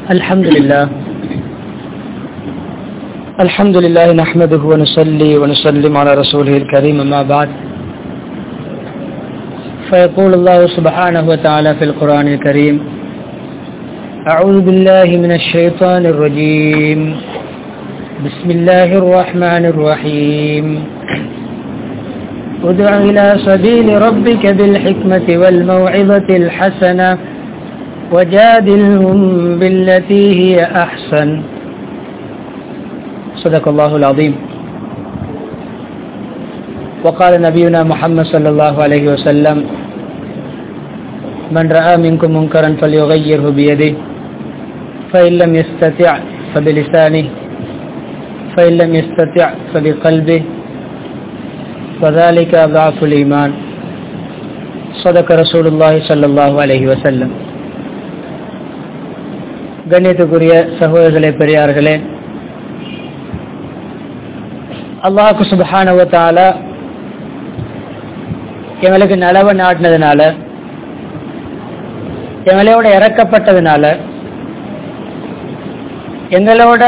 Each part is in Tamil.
الحمد لله الحمد لله نحمده ونصلي ونسلم على رسوله الكريم ما بعد فيقول الله سبحانه وتعالى في القرآن الكريم أعوذ بالله من الشيطان الرجيم بسم الله الرحمن الرحيم ادع إلى سبيل ربك بالحكمة والموعظة الحسنة وجادلهم بالتي هي أحسن صدق الله العظيم وقال نبينا محمد صلى الله عليه وسلم من رأى منكم منكرا فليغيره بيده فإن لم يستطع فبلسانه فإن لم يستطع فبقلبه وذلك ضعف الإيمان صدق رسول الله صلى الله عليه وسلم கண்ணியத்துக்குரிய சகோதரர்களே பெரியார்களே அல்லாஹு சுபஹானவத்தால எங்களுக்கு நலவ நாட்டினதுனால எங்களோட இறக்கப்பட்டதுனால எங்களோட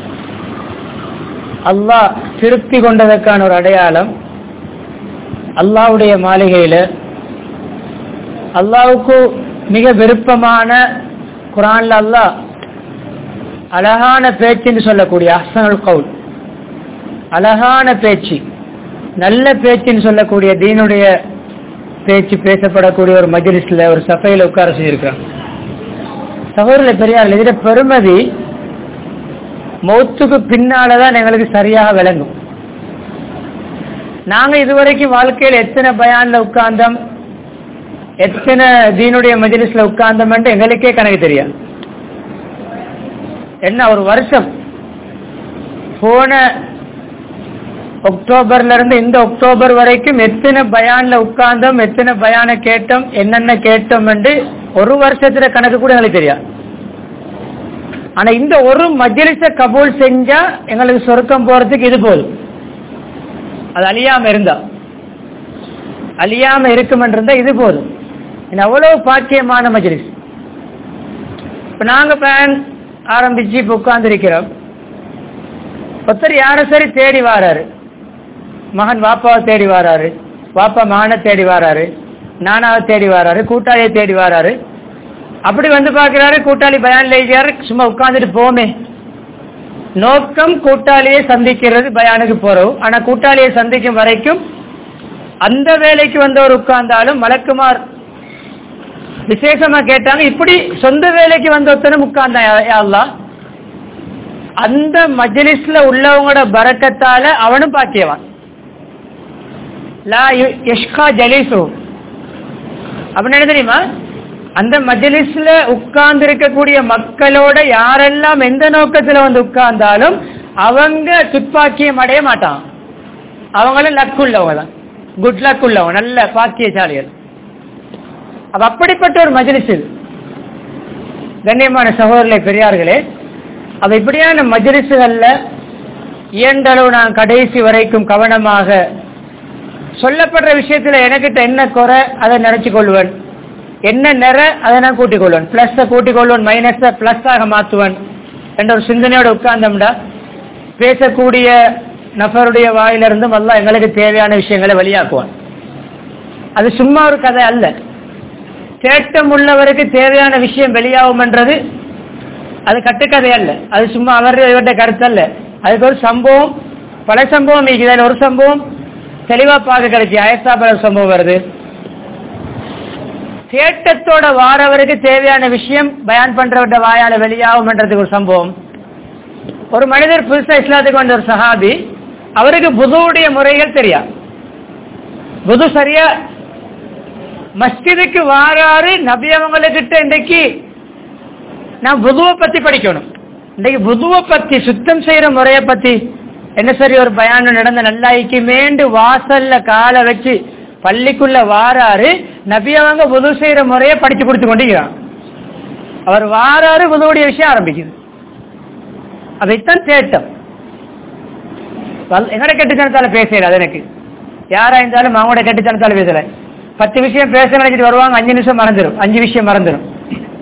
அல்லாஹ் திருப்தி கொண்டதற்கான ஒரு அடையாளம் அல்லாவுடைய மாளிகையில அல்லாவுக்கு மிக விருப்பமான குரான்ல அல்லாஹ் அழகான பேச்சுன்னு சொல்லக்கூடிய அஹ்சனுல் கவுல் அழகான பேச்சு நல்ல பேச்சுன்னு சொல்லக்கூடிய தீனுடைய பேச்சு பேசப்படக்கூடிய ஒரு மஜ்லிஸ்ல ஒரு சபையில உட்கார செஞ்சிருக்காங்க சகோதர பெரியார் இதுல பெருமதி மௌத்துக்கு பின்னாலதான் எங்களுக்கு சரியாக விளங்கும் நாங்க இதுவரைக்கும் வாழ்க்கையில் எத்தனை பயான்ல உட்கார்ந்தோம் எத்தனை தீனுடைய மஜிலிஸ்ல உட்கார்ந்தோம் எங்களுக்கே கணக்கு தெரியாது என்ன ஒரு வருஷம் போன அக்டோபர்ல இருந்து இந்த அக்டோபர் வரைக்கும் எத்தனை பயான்ல உட்கார்ந்தோம் எத்தனை பயான கேட்டோம் என்னென்ன கேட்டோம் என்று ஒரு வருஷத்துல கணக்கு கூட எங்களுக்கு தெரியாது ஆனா இந்த ஒரு மஜ்லிச கபூல் செஞ்சா எங்களுக்கு சொர்க்கம் போறதுக்கு இது போதும் அது அழியாம இருந்தா அழியாம இருக்கும் இருந்தா இது போதும் அவ்வளவு பாக்கியமான மஜ்லிஸ் இப்ப நாங்க பிளான் ஆரம்பிச்சு இப்ப உட்கார்ந்து இருக்கிறோம் ஒருத்தர் யார சரி தேடி வாராரு மகன் வாப்பாவை தேடி வாராரு வாப்பா மகனை தேடி வாராரு நானாவை தேடி வாராரு கூட்டாளியை தேடி வாராரு அப்படி வந்து பாக்குறாரு கூட்டாளி பயான் எழுதியாரு சும்மா உட்கார்ந்துட்டு போமே நோக்கம் கூட்டாளியை சந்திக்கிறது பயானுக்கு போறோம் ஆனா கூட்டாளியை சந்திக்கும் வரைக்கும் அந்த வேலைக்கு வந்தவர் உட்கார்ந்தாலும் மலக்குமார் விசேஷமா கேட்டாங்க இப்படி சொந்த வேலைக்கு வந்த ஒருத்தனும் உட்கார்ந்தான் அந்த மஜ்லிஸ்ல உள்ளவங்களோட பறக்கத்தால அவனும் பாக்கியவான் லா யஷ்கா ஜலீசு அப்படின்னு என்ன தெரியுமா அந்த மஜலிஸ்ல உட்கார்ந்து இருக்கக்கூடிய மக்களோட யாரெல்லாம் எந்த நோக்கத்துல வந்து உட்கார்ந்தாலும் அவங்க துப்பாக்கியம் அடைய மாட்டான் அவங்களும் லக் உள்ளவங்க தான் குட் லக் உள்ளவங்க நல்ல பாக்கியசாலிகள் அப்ப அப்படிப்பட்ட ஒரு மஜலிஸ் இது கண்ணியமான சகோதரர்களே பெரியார்களே அப்ப இப்படியான மஜலிசுகள்ல இயன்றளவு நான் கடைசி வரைக்கும் கவனமாக சொல்லப்படுற விஷயத்துல எனக்கிட்ட என்ன குறை அதை நினைச்சு கொள்வேன் என்ன நிற அதை நான் கூட்டிக் கொள்வேன் பிளஸ் கூட்டிக் கொள்வேன் மைனஸ் பிளஸ் ஆக மாற்றுவேன் என்ற ஒரு சிந்தனையோட உட்கார்ந்தோம்டா பேசக்கூடிய நபருடைய வாயிலிருந்தும் எல்லாம் எங்களுக்கு தேவையான விஷயங்களை வெளியாக்குவான் அது சும்மா ஒரு கதை அல்ல தேட்டம் உள்ளவருக்கு தேவையான விஷயம் வெளியாகும் என்றது அது கட்டுக்கதை அல்ல அது சும்மா அவர் இவருடைய கருத்து அல்ல அதுக்கு ஒரு சம்பவம் பல சம்பவம் இருக்குது ஒரு சம்பவம் தெளிவா பார்க்க கிடைச்சி அயசாபர சம்பவம் வருது தேட்டத்தோட வாரவருக்கு தேவையான விஷயம் பயான் பண்றவர்கிட்ட வாயால வெளியாகும்ன்றதுக்கு ஒரு சம்பவம் ஒரு மனிதர் புதுசா இஸ்லாத்துக்கு வந்த ஒரு சஹாபி அவருக்கு புதுவுடைய முறைகள் தெரியாது புது சரியா மஸ்ஜிதுக்கு வாராரு நபி அவங்ககிட்ட இன்றைக்கு நான் புதுவை பத்தி படிக்கணும் இன்றைக்கு புதுவை பத்தி சுத்தம் செய்யற முறைய பத்தி என்ன சரி ஒரு பயானம் நடந்த நல்லாய்க்கு மேண்டு வாசல்ல காலை வச்சு பள்ளிக்குள்ள வாராரு நபி அவங்க புது செய்யற முறைய படிச்சு கொடுத்து கொண்டிருக்கிறான் அவர் வாராரு புதுவுடைய விஷயம் ஆரம்பிக்குது அதைத்தான் தேட்டம் எங்கட கெட்டுத்தனத்தால பேசல அது எனக்கு யாரா இருந்தாலும் அவங்களோட கெட்டுத்தனத்தால பேசல பத்து விஷயம் பேச நினைச்சிட்டு வருவாங்க அஞ்சு நிமிஷம் மறந்துடும் அஞ்சு விஷயம் மறந்துடும்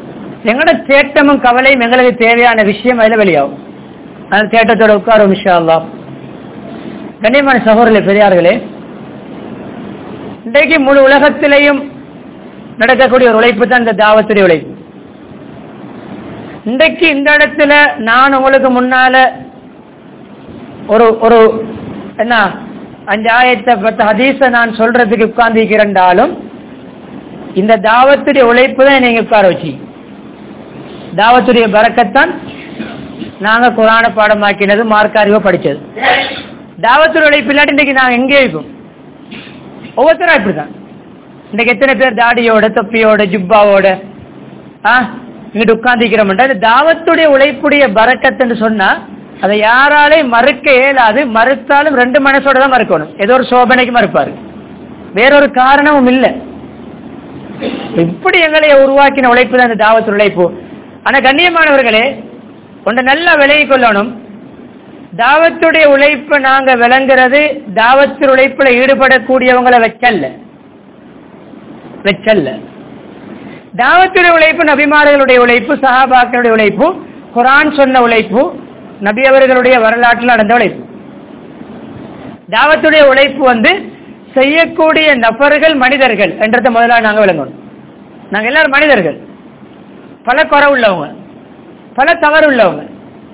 எங்களோட தேட்டமும் கவலையும் எங்களுக்கு தேவையான விஷயம் அதில் வெளியாகும் அந்த தேட்டத்தோட உட்காரும் விஷயம் எல்லாம் கண்ணியமான சகோதரர்களே பெரியார்களே இன்றைக்கு முழு உலகத்திலேயும் நடக்கக்கூடிய ஒரு உழைப்பு தான் இந்த தாவத்துடைய உழைப்பு இன்றைக்கு இந்த இடத்துல நான் உங்களுக்கு முன்னால ஒரு ஒரு என்ன அஞ்சு ஆயத்தை பத்து ஹதீஸ நான் சொல்றதுக்கு உட்கார்ந்துக்கிறேன்டாலும் இந்த தாவத்துடைய உழைப்பு தான் நீங்க உட்கார வச்சு தாவத்துடைய பறக்கத்தான் நாங்க குரான பாடமாக்கினது மார்க்க அறிவை படிச்சது தாவத்துடைய உழைப்பு இல்லாட்டி இன்னைக்கு நாங்க எங்கே இருக்கும் ஒவ்வொருத்தரும் இப்படிதான் இன்னைக்கு எத்தனை பேர் தாடியோட தொப்பியோட ஜுப்பாவோட ஆ இங்கிட்டு உட்கார்ந்துக்கிறோம்டா இது தாவத்துடைய உழைப்புடைய பறக்கத்துன்னு சொன்னா அதை யாராலையும் மறுக்க இயலாது மறுத்தாலும் ரெண்டு மனசோட தான் மறுக்கணும் ஏதோ ஒரு சோபனைக்கு மறுப்பாரு வேறொரு காரணமும் இல்லை இப்படி எங்களை உருவாக்கின உழைப்பு தான் இந்த தாவத்து உழைப்பு ஆனா கண்ணியமானவர்களே ஒன்றை நல்லா விலகி கொள்ளணும் தாவத்துடைய உழைப்பை நாங்க விளங்குறது தாவத்து உழைப்புல ஈடுபடக்கூடியவங்களை வச்சல்ல வச்சல்ல தாவத்துடைய உழைப்பு நபிமார்களுடைய உழைப்பு சஹாபாக்களுடைய உழைப்பு குரான் சொன்ன உழைப்பு நபி அவர்களுடைய வரலாற்றில் நடந்த உழைப்பு தாவத்துடைய உழைப்பு வந்து செய்யக்கூடிய நபர்கள் மனிதர்கள் என்றதை முதல்ல நாங்க விளங்கணும் நாங்க எல்லாரும் மனிதர்கள் பல குறை உள்ளவங்க பல தவறு உள்ளவங்க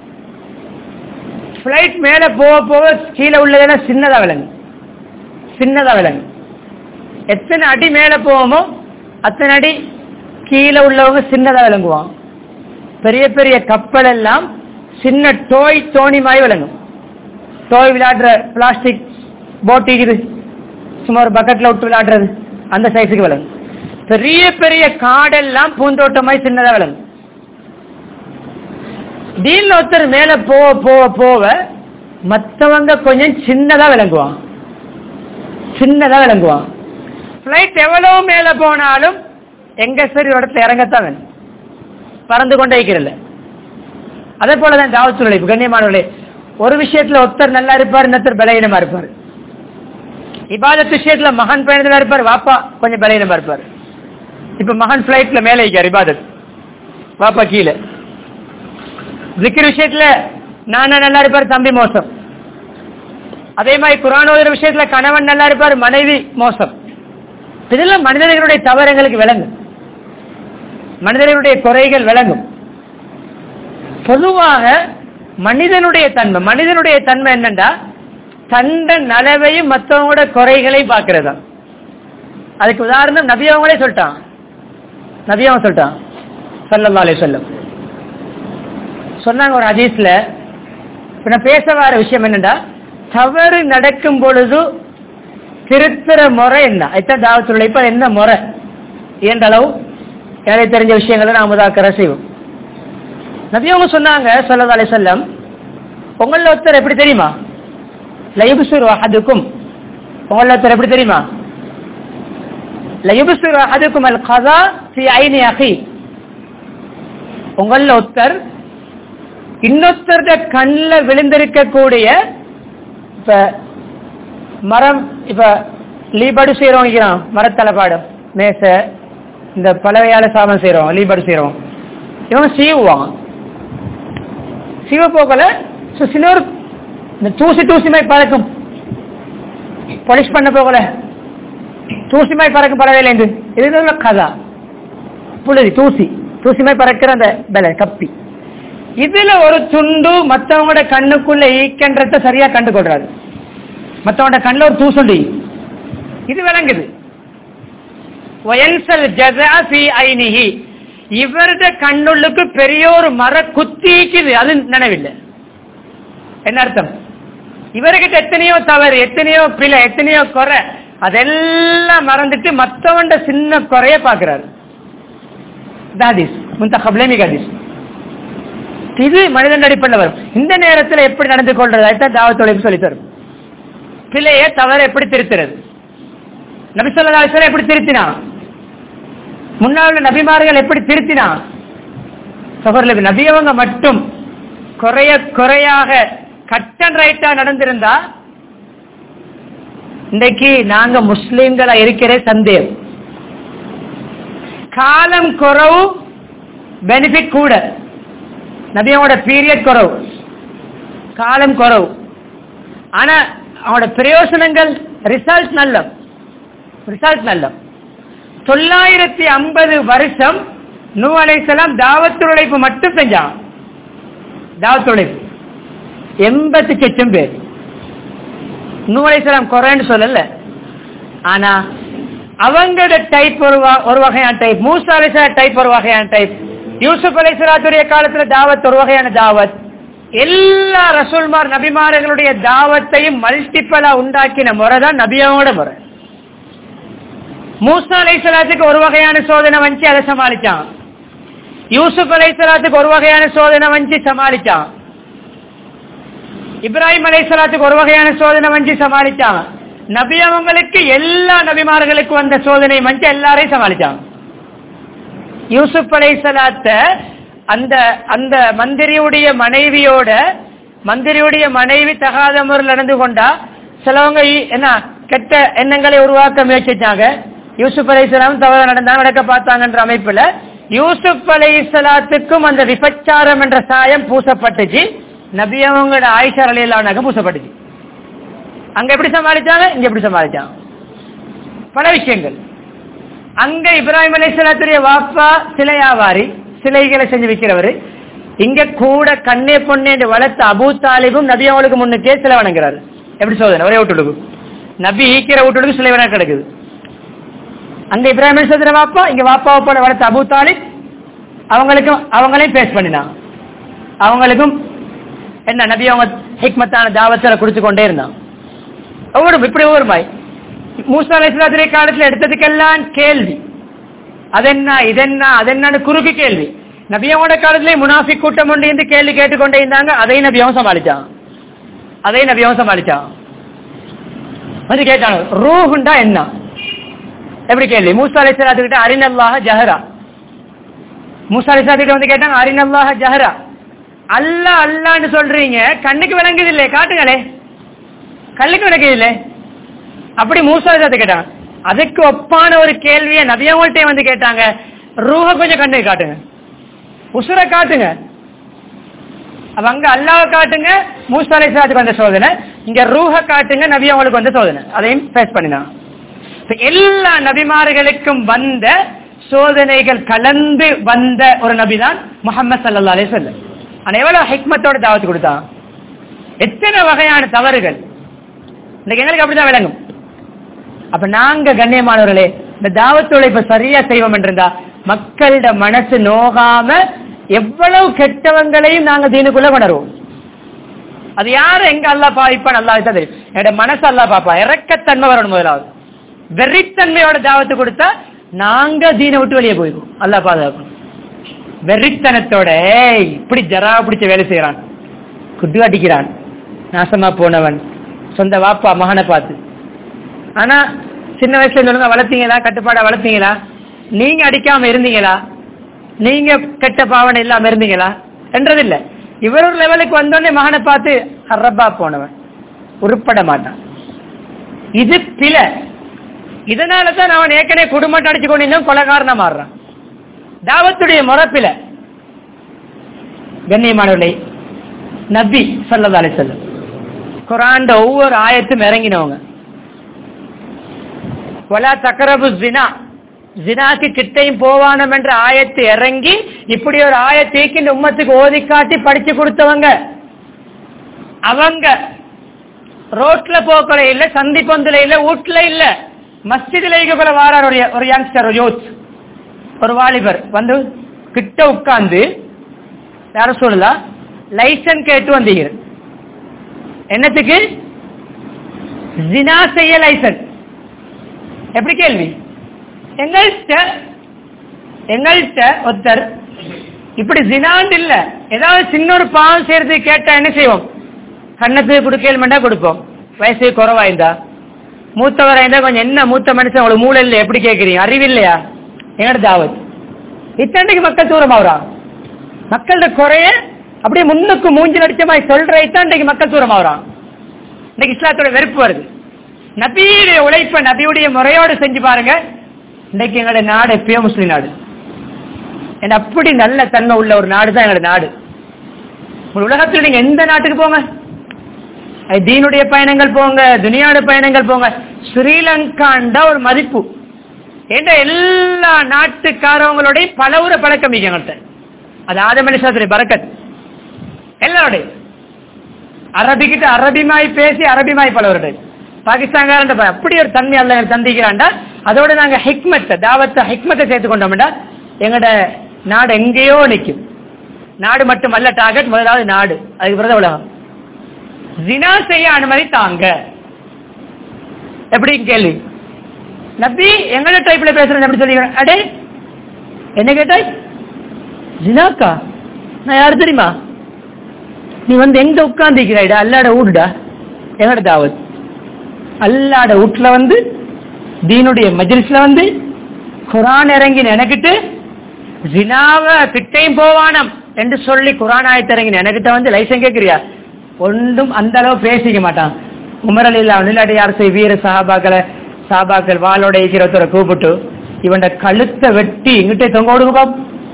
பிளைட் மேல போக போக கீழே உள்ளதெல்லாம் சின்னதா விளங்கு சின்னதா விளங்கு எத்தனை அடி மேல போவோமோ அத்தனை அடி கீழே உள்ளவங்க சின்னதா விளங்குவான் பெரிய பெரிய கப்பல் எல்லாம் சின்ன டோய் தோணி மாதிரி விளங்கும் டோய் விளையாடுற பிளாஸ்டிக் போட்டிக்குது சும்மா ஒரு பக்கெட்ல விட்டு விளையாடுறது அந்த சைஸுக்கு விளங்கும் பெரிய பெரிய காடெல்லாம் பூந்தோட்டமாய் சின்னதா விளங்கும் டீல் ஒருத்தர் மேல போக போக போக மத்தவங்க கொஞ்சம் சின்னதா விளங்குவான் சின்னதா விளங்குவான் பிளைட் எவ்வளவு மேல போனாலும் எங்க சரி ஒரு இடத்துல இறங்கத்தான் வேணும் பறந்து கொண்டே இருக்கிறல்ல அதே போலதான் தாவத்து உழைப்பு கண்ணியமானவர்களே ஒரு விஷயத்துல ஒருத்தர் நல்லா இருப்பார் இன்னொருத்தர் பலகீனமா இருப்பார் இபாதத் விஷயத்துல மகன் பயணத்துல இருப்பார் வாப்பா கொஞ்சம் பலகீனமா இருப்பார் இப்ப மகன் பிளைட்ல மேலே இருக்கார் இபாதத் வாப்பா கீழே ஜிக்கிர் விஷயத்துல நானா நல்லா இருப்பார் தம்பி மோசம் அதே மாதிரி குரான் ஓதுற விஷயத்துல கணவன் நல்லா இருப்பார் மனைவி மோசம் இதெல்லாம் மனிதர்களுடைய தவறுகளுக்கு விளங்கும் மனிதர்களுடைய குறைகள் விளங்கும் பொதுவாக மனிதனுடைய தன்மை மனிதனுடைய தன்மை என்னண்டா தண்ட நலவையும் மற்றவங்களோட குறைகளையும் பார்க்கிறதா அதுக்கு உதாரணம் நபி அவங்களே சொல்லிட்டான் நபி அவன் சொல்லிட்டான் சல்லல்லா அலைஹி வஸல்லம் சொன்னாங்க ஒரு ஹதீஸ்ல இப்ப நான் பேச வர விஷயம் என்னண்டா தவறு நடக்கும் பொழுது திருத்துற முறை என்ன இத்தான் தாவத்துள்ள இப்ப என்ன முறை என்ற அளவு எனக்கு தெரிஞ்ச விஷயங்களை நாம் உதாக்கர செய்வோம் நபியவங்க சொன்னாங்க சொல்லதா அலை செல்லம் உங்கள ஒருத்தர் எப்படி தெரியுமா லயுபுசுர் அஹதுக்கும் உங்கள ஒருத்தர் எப்படி தெரியுமா லயுபுசுர் அஹதுக்கும் அல் கதா ஃபி ஐனி அகி உங்கள ஒருத்தர் இன்னொருத்தருடைய கண்ணில் விழுந்திருக்கக்கூடிய இப்ப மரம் இப்ப லீபாடு செய்யறோம் வைக்கிறான் மரத்தலைப்பாடு மேசை இந்த பலவையால சாதம் செய்யறோம் லீபாடு செய்யறோம் இவன் சீவுவான் சீவ போகல சில ஒரு இந்த தூசி தூசிமாய் பறக்கும் பொலிஷ் பண்ண போகல தூசிமாய் பறக்கும் பறவையிலேருந்து இது கதா புழுதி தூசி தூசிமாய் பறக்கிற அந்த பல கப்பி இதுல ஒரு துண்டு மத்தவங்களோட கண்ணுக்குள்ள ஈக்கன்றத சரியா கண்டு கொள்றாரு மத்தவங்களோட கண்ணுல ஒரு தூசுண்டு இது விளங்குது வயன்சல் ஜஸா ஃபீ ஐனிஹி இவருடைய கண்ணுள்ளுக்கு பெரிய ஒரு மர குத்திக்குது அது நினைவில்லை என்ன அர்த்தம் இவர்கிட்ட எத்தனையோ தவறு எத்தனையோ பிழை எத்தனையோ குறை அதெல்லாம் மறந்துட்டு மத்தவண்ட சின்ன குறைய பாக்குறாரு தாதிஸ் முந்த ஹப்லேமிக் ஹதீஸ் இது மனிதன் அடிப்படையில் வரும் இந்த நேரத்தில் எப்படி நடந்து கொள்றது அதுதான் தாவத் தொழில் சொல்லி தரும் பிள்ளைய தவற எப்படி திருத்துறது நபி சொல்லா எப்படி திருத்தினான் முன்னாள் நபிமார்கள் எப்படி திருத்தினான் சகோதரர்களுக்கு நபியவங்க மட்டும் குறைய குறையாக கட் அண்ட் ரைட்டா நடந்திருந்தா இன்றைக்கு நாங்க முஸ்லீம்களா இருக்கிற சந்தேகம் காலம் குறவு பெனிஃபிட் கூட நபியோட பீரியட் குறவு காலம் குறவு ஆனா அவனோட பிரயோசனங்கள் ரிசல்ட் நல்ல ரிசல்ட் நல்ல தொள்ளாயிரத்தி ஐம்பது வருஷம் நூ அலைசலாம் தாவத்து உழைப்பு மட்டும் செஞ்சான் தாவத்து உழைப்பு எண்பத்தி லட்சம் பேர் நூ அலைசலாம் குறைன்னு சொல்லல ஆனா அவங்களோட டைப் ஒரு வ- ஒரு வகையான டைப் மூசா அலைசலா டைப் ஒரு வகையான டைப் யூசுப் அலைசலாத்துடைய காலத்துல தாவத் ஒரு வகையான தாவத் எல்லா ரசூல்மார் நபிமார்களுடைய தாவத்தையும் மல்டிப்பலா உண்டாக்கின முறை தான் நபியாவோட முறை மூசா அலைசலாத்துக்கு ஒரு வகையான சோதனை வந்துச்சு அதை சமாளிச்சான் யூசுப் அலைசலாத்துக்கு ஒரு வகையான சோதனை வந்துச்சு சமாளிச்சான் இப்ராஹிம் அலைசலாத்துக்கு ஒரு வகையான சோதனை வந்து சமாளிச்சாங்க நபி அவங்களுக்கு எல்லா நபிமார்களுக்கு வந்த சோதனை வந்து எல்லாரையும் சமாளிச்சாங்க யூசுப் அலைசலாத்த அந்த அந்த மந்திரியுடைய மனைவியோட மந்திரியுடைய மனைவி தகாத முறையில் நடந்து கொண்டா சிலவங்க இ- என்ன கெட்ட எண்ணங்களை உருவாக்க முயற்சிச்சாங்க யூசுப் அலைசலாம் தவறு நடந்தாங்க நடக்க பார்த்தாங்கன்ற அமைப்புல யூசுப் அலைசலாத்துக்கும் அந்த விபச்சாரம் என்ற சாயம் பூசப்பட்டுச்சு நபி அவங்களோட ஆயிஷா அலையிலானாக பூசப்பட்டுச்சு அங்க எப்படி சமாளிச்சாங்க இங்க எப்படி சமாளிச்சாங்க பல விஷயங்கள் அங்க இப்ராஹிம் அலைஹிஸ்ஸலாத்துடைய வாப்பா சிலை வியாபாரி சிலைகளை செஞ்சு விற்கிறவர் இங்க கூட கண்ணே பொண்ணே என்று வளர்த்த அபூ தாலிபும் நபி அவங்களுக்கு முன்னுக்கே சிலை வணங்குறாரு எப்படி சோதனை ஒரே வீட்டுக்கு நபி ஈக்கிற வீட்டுக்கு சிலை வணங்க கிடக்குது அங்க இப்ராஹிம் அலைஹிஸ்ஸலாத்துடைய வாப்பா இங்க வாப்பாவை போல வளர்த்த அபூ தாலிப் அவங்களுக்கும் அவங்களையும் பேஸ் பண்ணினான் அவங்களுக்கும் என்ன நபி அவங்க ஹிக்மத்தான தாவத்தை குடிச்சு கொண்டே இருந்தான் ஒவ்வொரு இப்படி ஒவ்வொரு மாய் மூசா அலைஹிஸ்ஸலாத்துடைய காலத்துல எடுத்ததுக்கெல்லாம் கேள்வி அதென்ன இதென்ன அதென்னு குறுக்கு கேள்வி நபியாவோட காலத்திலே முனாஃபி கூட்டம் கொண்டு இருந்து கேள்வி கேட்டுக்கொண்டே இருந்தாங்க அதையும் நபியாவும் சமாளிச்சான் அதையும் நபியாவும் சமாளிச்சான் வந்து கேட்டாங்க ரூஹுண்டா என்ன எப்படி கேள்வி மூசா அலைஹிஸ்ஸலாத்து கிட்ட அரினல்லாஹ ஜஹரா மூசா அலைஹிஸ்ஸலாத்து கிட்ட வந்து கேட்டாங்க அரினல்லாஹ ஜஹரா அல்லா அல்லான்னு சொல்றீங்க கண்ணுக்கு விளங்குது இல்லையே காட்டுங்களே கண்ணுக்கு விளங்குது இல்லை அப்படி மூசா அலைஹிஸ்ஸலாத்து கேட்டாங்க அதுக்கு ஒப்பான ஒரு கேள்வியை நபியவங்கள்ட்டே வந்து கேட்டாங்க ரூஹ கொஞ்சம் கண்ணுக்கு காட்டுங்க உசுர காட்டுங்க அப்ப அங்க அல்லாஹ் காட்டுங்க மூசா அலைஹிஸ்ஸலாத்துக்கு வந்த சோதனை இங்க ரூஹ காட்டுங்க நபி அவங்களுக்கு வந்த சோதனை அதையும் ஃபேஸ் பண்ணினான் இப்ப எல்லா நபிமார்களுக்கும் வந்த சோதனைகள் கலந்து வந்த ஒரு நபிதான் முகமது சல்லா அலைஹி வஸல்லம் ஆனா எவ்வளவு ஹிக்மத்தோட தாவத்து கொடுத்தான் எத்தனை வகையான தவறுகள் இன்னைக்கு எங்களுக்கு அப்படிதான் விளங்கும் அப்ப நாங்க கண்ணியமானவர்களே இந்த தாவத்து உழைப்ப சரியா செய்வோம் என்றிருந்தா மக்களிட மனசு நோகாம எவ்வளவு கெட்டவங்களையும் நாங்க தீனுக்குள்ள கொணருவோம் அது யாரு எங்க அல்லா பாவிப்பா நல்லா தான் தெரியும் என்னோட மனசு அல்லா பாப்பா இறக்கத்தன்மை வரணும் முதலாவது வெறித்தன்மையோட தாவத்து கொடுத்தா நாங்க தீனை விட்டு வெளியே போயிடுவோம் அல்லா பாதுகாக்கணும் வெறித்தனத்தோட ஏய் இப்படி ஜரா பிடிச்ச வேலை செய்யறான் குட்டு அடிக்கிறான் நாசமா போனவன் சொந்த வாப்பா மகனை பார்த்து ஆனா சின்ன வயசுல சொல்லுங்க வளர்த்தீங்களா கட்டுப்பாடா வளர்த்தீங்களா நீங்க அடிக்காம இருந்தீங்களா நீங்க கெட்ட பாவனை இல்லாம இருந்தீங்களா என்றது இல்ல இவர் ஒரு லெவலுக்கு வந்தோடனே மகனை பார்த்து ஹர்ரப்பா போனவன் உருப்பட மாட்டான் இது பிழை இதனால தான் அவன் ஏற்கனவே குடும்பத்தை அடிச்சு கொண்டு கொலகாரனா மாறுறான் தாவத்துடைய முறப்பில கண்ணியமானவர்களே நபி சல்லா அலி சொல்லம் குரான்ட ஒவ்வொரு ஆயத்தும் இறங்கினவங்க வலா தக்கரபு ஜினா ஜினாக்கு கிட்டையும் போவானம் என்ற ஆயத்து இறங்கி இப்படி ஒரு ஆயத்தேக்கு இந்த உம்மத்துக்கு ஓதி காட்டி படிச்சு கொடுத்தவங்க அவங்க ரோட்ல போக்கல இல்ல சந்தி பொந்துல இல்ல வீட்டுல இல்ல மஸ்ஜிதுல கூட வாரார் ஒரு ஒரு யங்ஸ்டர் ஒரு யூத் ஒரு வாலிபர் வந்து கிட்ட உட்கார்ந்து யார சொல்லலாம் லைசன்ஸ் கேட்டு வந்தீங்க என்னத்துக்கு ஜினா செய்ய லைசன்ஸ் எப்படி கேள்வி எங்கள்கிட்ட எங்கள்கிட்ட ஒருத்தர் இப்படி ஜினாண்டு இல்ல ஏதாவது சின்ன ஒரு பாவம் செய்யறது கேட்டா என்ன செய்வோம் கண்ணத்துக்கு கொடுக்கலுமெண்டா கொடுப்போம் வயசு குறவாயிருந்தா மூத்தவரா இருந்தா கொஞ்சம் என்ன மூத்த மனுஷன் உங்களுக்கு மூளை இல்லை எப்படி கேட்கறீங்க அறிவு இல்லையா என்னோட தாவத் இத்தனைக்கு மக்கள் தூரம் ஆகுறா மக்களோட குறைய அப்படியே முன்னுக்கு மூஞ்சி நடிச்ச மாதிரி சொல்ற இத்தாண்டைக்கு மக்கள் தூரம் ஆகுறான் இன்னைக்கு இஸ்லாத்தோட வெறுப்பு வருது நபியுடைய உழைப்ப நபியுடைய முறையோடு செஞ்சு பாருங்க இன்னைக்கு எங்களுடைய நாடு எப்பயோ முஸ்லீம் நாடு ஏன்னா அப்படி நல்ல தன்மை உள்ள ஒரு நாடு தான் எங்களோட நாடு உங்க உலகத்துல நீங்க எந்த நாட்டுக்கு போங்க அது தீனுடைய பயணங்கள் போங்க துனியாவுடைய பயணங்கள் போங்க ஸ்ரீலங்காண்டா ஒரு மதிப்பு என்ற எல்லா நாட்டுக்காரவங்களுடைய பலவுற பழக்கம் இங்க எங்கள்கிட்ட அது ஆதமனிசாத்துடைய பறக்கத் எல்லாருடைய அரபிக்கிட்ட அரபிமாய் பேசி அரபிமாய் பலவருடைய பாகிஸ்தான்காரன் ப- அப்படி ஒரு தன்மை அல்ல எனக்கு தந்திக்கிறான்டா அதோட நாங்க ஹிக்மத்தை தாவத்தை ஹிக்மத்தை சேர்த்து கொண்டோம்டா எங்கட நாடு எங்கேயோ நிக்கும் நாடு மட்டுமல்ல டார்கெட் முதலாவது நாடு அதுக்கு பிறகு உலகம் ஜினா செய்ய அனுமதி தாங்க எப்படி கேள்வி நபி எங்கட டைப்ல பேசுறேன் எப்படி சொல்லி அடே என்ன கேட்டாய் ஜினாக்கா நான் யாரு தெரியுமா நீ வந்து எங்க உட்கார்ந்துக்கிறாய்டா அல்லாட ஊடுடா எங்கட தாவத் அல்லாட வீட்டுல வந்து தீனுடைய மஜ்லிஸ்ல வந்து குரான் இறங்கி நினைக்கிட்டு ஜினாவ கிட்டையும் போவானம் என்று சொல்லி குரான் ஆயத்து இறங்கி நினைக்கிட்ட வந்து லைசன் கேட்கிறியா ஒன்றும் அந்த அளவு பேசிக்க மாட்டான் உமரல் இல்ல இல்லாட்டி யார் செய் வீர சஹாபாக்களை சஹாபாக்கள் வாளோட இருக்கிறவரை கூப்பிட்டு இவன் கழுத்தை வெட்டி இங்கிட்டே தொங்க விடுங்க பாப்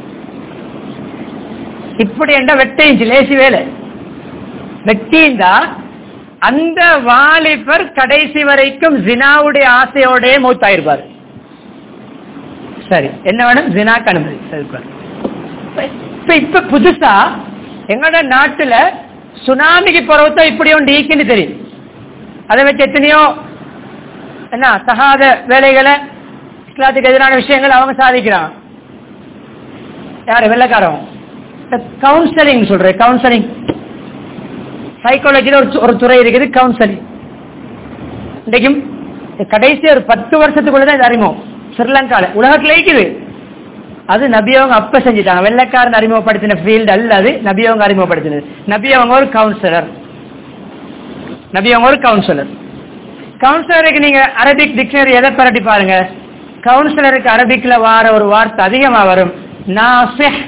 இப்படி என்ற வெட்டையும் லேசி வேலை வெட்டிந்தா அந்த வாலிபர் கடைசி வரைக்கும் ஜினாவுடைய ஆசையோடே மூத்தாயிருப்பார் சரி என்ன வேணும் ஜினாக்கு அனுமதி சரி உட்காரு. இப்ப இப்ப புதுசா எங்களோட நாட்டுல சுனாமிக்கு பிறகுதான் இப்படி ஒன்று ஈக்குன்னு தெரியும் அதை வச்சு எத்தனையோ என்ன தகாத வேலைகளை இஸ்லாத்துக்கு எதிரான விஷயங்கள் அவங்க சாதிக்கிறாங்க யாரு வெள்ளக்காரன் கவுன்சிலிங் சொல்றேன் கவுன்சிலிங் சைக்காலஜில ஒரு து- ஒரு துறை இருக்குது கவுன்சிலிங் இன்றைக்கும் கடைசி ஒரு பத்து வருஷத்துக்குள்ளதான் இது அறிமுகம் ஸ்ரீலங்கால உலகத்துல இருக்குது அது நபியவங்க அப்ப செஞ்சுட்டாங்க வெள்ளைக்காரன் அறிமுகப்படுத்தின ஃபீல்டு அல்ல அது நபியவங்க அறிமுகப்படுத்தினது நபியவங்க ஒரு கவுன்சிலர் நபியவங்க ஒரு கவுன்சிலர் கவுன்சிலருக்கு நீங்க அரபிக் டிக்ஷனரி எதை பரட்டி பாருங்க கவுன்சிலருக்கு அரபிக்ல வார ஒரு வார்த்தை அதிகமா வரும் நாசிஹ்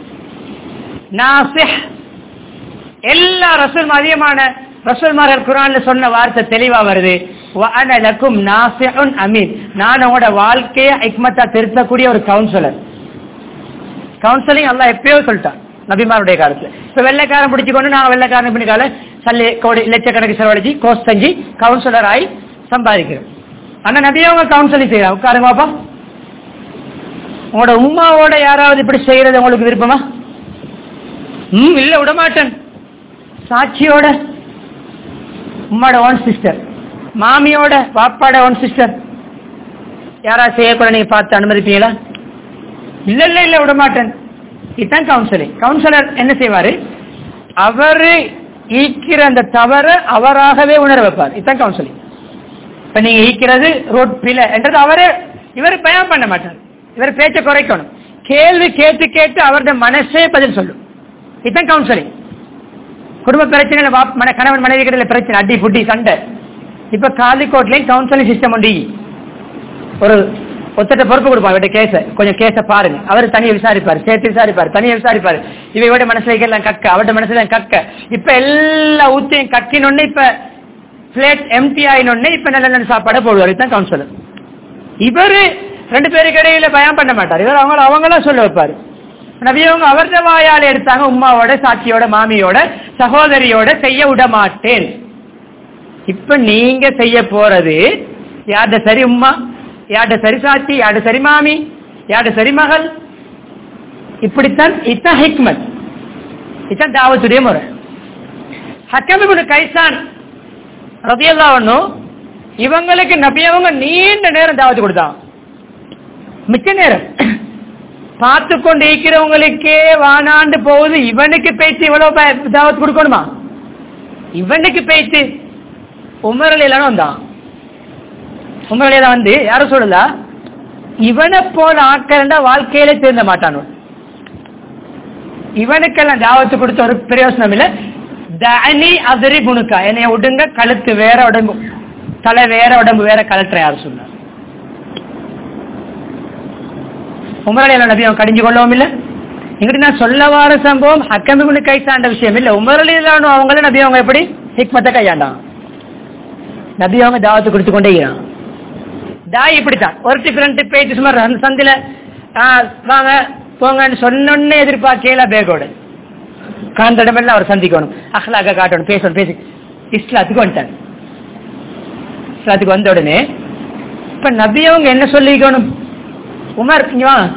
நாசிஹ் எல்லா ரசூல் அதிகமான ரசூல்மார்கள் குரான்ல சொன்ன வார்த்தை தெளிவா வருது வஅன லக்கும் நாசிஹுன் அமீன் நான் உங்களோட வாழ்க்கையை ஹிக்மத்தா திருத்தக்கூடிய ஒரு கவுன்சிலர் கவுன்சிலிங் அல்லாஹ் எப்பயோ சொல்லிட்டான் நபிமாருடைய காலத்துல இப்ப வெள்ளைக்காரன் பிடிச்சுக்கொண்டு நாங்க வெள்ளைக்காரன் பிடிக்கால சல்லி கோடி லட்சக்கணக்கு செலவழிச்சு கோர்ஸ் செஞ்சு கவுன்சிலர் ஆகி சம்பாதிக்கிறோம் ஆனா நபியவங்க கவுன்சிலிங் செய்யறாங்க உட்காருங்க பாப்பா உங்களோட உமாவோட யாராவது இப்படி செய்யறது உங்களுக்கு விருப்பமா ம் இல்ல விட மாட்டேன் சாட்சியோட உம்மாட ஓன் சிஸ்டர் மாமியோட பாப்பாட ஓன் சிஸ்டர் யாரா செய்யக்கூட நீங்க பார்த்து அனுமதிப்பீங்களா இல்ல இல்ல இல்ல விட மாட்டேன் இதுதான் கவுன்சிலிங் கவுன்சிலர் என்ன செய்வாரு அவரு ஈக்கிற அந்த தவற அவராகவே உணர வைப்பார் இதுதான் கவுன்சிலிங் இப்ப நீங்க ஈக்கிறது ரோட் பிழை என்றது அவரே இவர் பயம் பண்ண மாட்டார் இவர் பேச்சை குறைக்கணும் கேள்வி கேட்டு கேட்டு அவருடைய மனசே பதில் சொல்லும் இதுதான் கவுன்சிலிங் குடும்ப பிரச்சனையில வாப்- மன கணவன் மனைவி கிட்ட பிரச்சனை அடி புட்டி சண்டை இப்ப காலிக்கோட்லயும் கவுன்சிலிங் சிஸ்டம் உண்டு ஒரு ஒத்தட்ட பொறுப்பு கொடுப்பான் இவட்ட கேஸ கொஞ்சம் கேஸ பாருங்க அவர் தனியா விசாரிப்பாரு சேர்த்து விசாரிப்பாரு தனியா விசாரிப்பாரு இவ இவட மனசுல எல்லாம் கக்க அவட மனசுல கக்க இப்ப எல்லா ஊத்தையும் கக்கினொன்னு இப்ப பிளேட் எம்டி ஆயினொன்னு இப்ப நல்ல நல்ல சாப்பாடை போடுவார் இதுதான் கவுன்சிலர் இவரு ரெண்டு பேருக்கு இடையில பயம் பண்ண மாட்டார் இவர் அவங்கள அவங்களா சொல்ல வைப்பாரு நபியவங்க அவரது வாயால் எடுத்தாங்க உமாவோட சாட்சியோட மாமியோட சகோதரியோட செய்ய விட மாட்டேன் இப்ப நீங்க செய்ய போறது யார்ட சரி உம்மா யார்ட சரி சாட்சி யார்ட சரி மாமி யார்ட சரி மகள் இப்படித்தான் இதான் ஹிக்மத் இதான் தாவத்துடைய முறை ஹக்கமிபுன் கைசான் ரதியல்லா ஒண்ணும் இவங்களுக்கு நபியவங்க நீண்ட நேரம் தாவத்து கொடுத்தாங்க மிச்ச நேரம் பார்த்து கொண்டு இருக்கிறவங்களுக்கே வானாண்டு போகுது இவனுக்கு பேச்சு இவ்வளவு ப- தாவத் கொடுக்கணுமா இவனுக்கு பேச்சு உமரலையிலான வந்தான் உமரலையில வந்து யாரும் சொல்லல இவனை போல ஆக்கிறண்டா வாழ்க்கையில திருந்த மாட்டான் இவனுக்கெல்லாம் தாவத்து கொடுத்த ஒரு பிரயோசனம் இல்ல தனி அதிரி புணுக்கா என்னைய விடுங்க கழுத்து வேற உடம்பு தலை வேற உடம்பு வேற கலட்டுற யார் சொன்னார் உமரலியில நபி அவன் கடிஞ்சு கொள்ளவும் இல்ல இங்கிட்டு நான் சொல்ல வார சம்பவம் ஹக்கமிபுனு கை சாண்ட விஷயம் இல்ல உமரலியிலானு அவங்கள நபி அவங்க எப்படி ஹிக்மத்தை கையாண்டான் நபி அவங்க தாவத்து கொடுத்து கொண்டே இருக்கிறான் தாய் இப்படித்தான் ஒரு டிஃபரெண்ட் பேஜ் சுமார் அந்த சந்தில ஆ, வாங்க போங்கன்னு சொன்னோன்னே எதிர்பார்க்கல பேகோட காந்தடமெல்லாம் அவர் சந்திக்கணும் அஹ்லாக காட்டணும் பேசணும் பேசி இஸ்லாத்துக்கு வந்துட்டாங்க இஸ்லாத்துக்கு வந்த உடனே இப்ப நபி அவங்க என்ன சொல்லிக்கணும் உமர் இங்க வா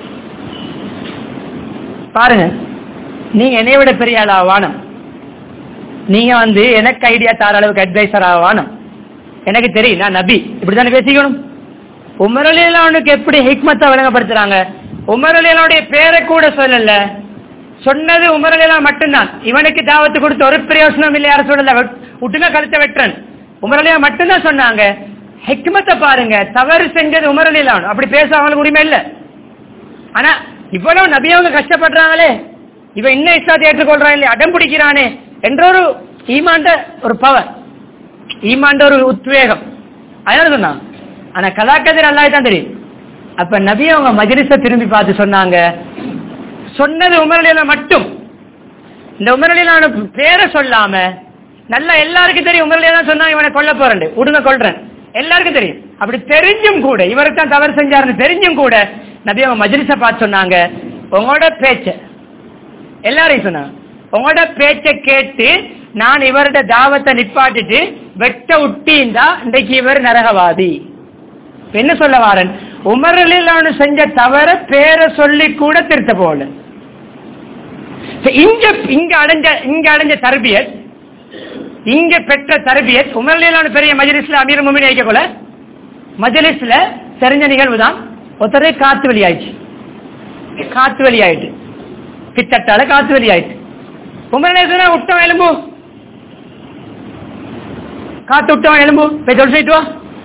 பாருங்க நீங்க என்னை விட பெரிய ஆளா வானம் நீங்க வந்து எனக்கு ஐடியா தார அளவுக்கு அட்வைசர் வானம் எனக்கு தெரியும் நான் நபி இப்படித்தானே பேசிக்கணும் உமரலியலானுக்கு எப்படி ஹிக்மத்தை விளங்கப்படுத்துறாங்க உமரலியலானுடைய பேரை கூட சொல்லல சொன்னது உமரலியலான் மட்டும்தான் இவனுக்கு தாவத்து கொடுத்த ஒரு பிரயோசனம் இல்லை யாரும் சொல்லல வெட்- விட்டுங்க கழுத்தை வெட்டுறன் உமரலியா மட்டும்தான் சொன்னாங்க ஹிக்மத்தை பாருங்க தவறு செஞ்சது உமரலியலான் அப்படி பேச அவங்களுக்கு உரிமை இல்லை ஆனா இவ்வளவு நபியவங்க கஷ்டப்படுறாங்களே இவன் இன்னும் இஸ்லாத்தை ஏற்றுக்கொள்றான் இல்லையா அடம் பிடிக்கிறானே என்ற ஒரு ஈமாண்ட ஒரு பவர் ஈமாண்ட ஒரு உத்வேகம் அதனால சொன்னான் ஆனா கலாக்கதிர் அல்லாஹ் தான் தெரியும் அப்ப நபி அவங்க மஜ்லிஸ திரும்பி பார்த்து சொன்னாங்க சொன்னது உமரலியில மட்டும் இந்த உமரலியிலான பேரை சொல்லாம நல்லா எல்லாருக்கும் தெரியும் உமரலியா தான் சொன்னாங்க இவனை கொல்ல போறேன் உடுங்க கொல்றேன் எல்லாருக்கும் தெரியும் அப்படி தெரிஞ்சும் கூட இவருக்கு தான் தவறு செஞ்சாருன்னு தெரிஞ்சும் கூட நபி அவங்க மஜ்லிஸ பார்த்து சொன்னாங்க உங்களோட பேச்ச எல்லாரையும் சொன்னாங்க உங்களோட பேச்ச கேட்டு நான் இவரோட தாவத்தை நிப்பாட்டிட்டு வெட்ட உட்டிந்தா இன்றைக்கு இவர் நரகவாதி இப்ப என்ன சொல்ல வாரன் உமரலிலானு செஞ்ச தவற பேரை சொல்லி கூட திருத்த போல இப்ப இங்க இங்க அடைஞ்ச இங்க அடைஞ்ச தர்பியத் இங்க பெற்ற தர்பியத் உமரலிலானு பெரிய மஜ்லிஸ்ல அமீர் முமின் வைக்கக்குள்ள மஜ்லிஸ்ல தெரிஞ்ச நிகழ்வு தான் ஒருத்தரே காத்து வெளியாயிடுச்சு காத்து வெளியாயிட்டு பித்தட்டால காத்து வெளியாயிட்டு உமரலேசனா விட்டவன் எலும்பு காத்து விட்டவன் எலும்பு போய் சொல்லி சொல்லிட்டு வா